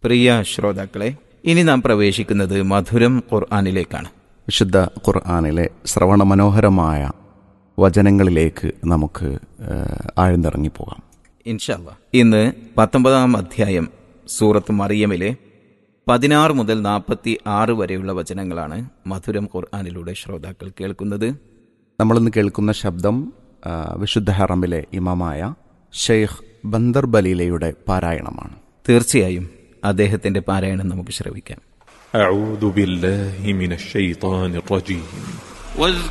പ്രിയ ശ്രോതാക്കളെ ഇനി നാം പ്രവേശിക്കുന്നത് മധുരം ഖുർആാനിലേക്കാണ് വിശുദ്ധ ഖുർആാനിലെ ശ്രവണ മനോഹരമായ വചനങ്ങളിലേക്ക് നമുക്ക് ഏഹ്, ആഴ്ന്നിറങ്ങിപ്പോകാം ഇൻഷല്ല ഇന്ന് പത്തൊമ്പതാം അധ്യായം സൂറത്ത് മറിയമിലെ പതിനാറ് മുതൽ നാൽപ്പത്തി ആറ് വരെയുള്ള വചനങ്ങളാണ് മധുരം ഖുർആാനിലൂടെ ശ്രോതാക്കൾ കേൾക്കുന്നത് നമ്മളിന്ന് കേൾക്കുന്ന ശബ്ദം ആ, വിശുദ്ധ ഹറമിലെ ഇമാമായ ഷെയ്ഖ് ബന്ദർ ബലീലയുടെ പാരായണമാണ് തീർച്ചയായും അദ്ദേഹത്തിന്റെ പാരായണം നമുക്ക് ശ്രവിക്കാം أعوذ بالله من الشيطان الرجيم واذكر